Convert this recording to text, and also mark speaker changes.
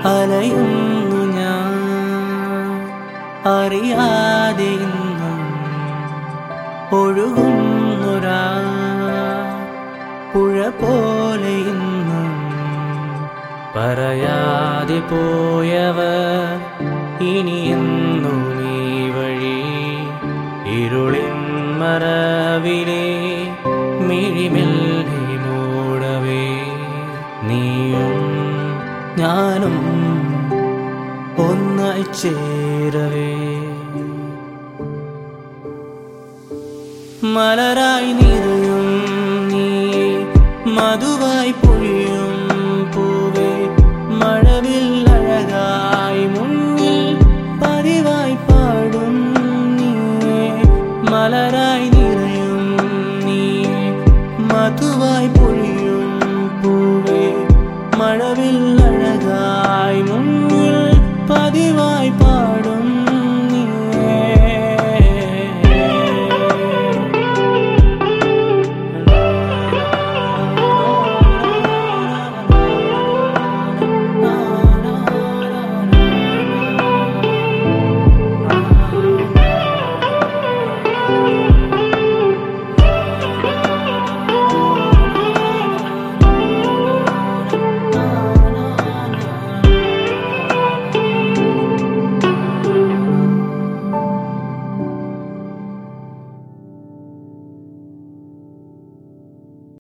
Speaker 1: അലയുന്നു ഞാൻ അറിയാതെ ഇന്നും ഒഴുകുന്നൊരാ പുഴ പോലെ ഇന്നും പറയാതെ പോയവർ ഇനി എന്നും ഈ വഴി ഇരുളിൻ മറവിലെ മിഴിമെല്ലെ മൂടവേ നീയും ഞാനും ഒന്നായി ചേരവേ മലരായി നീ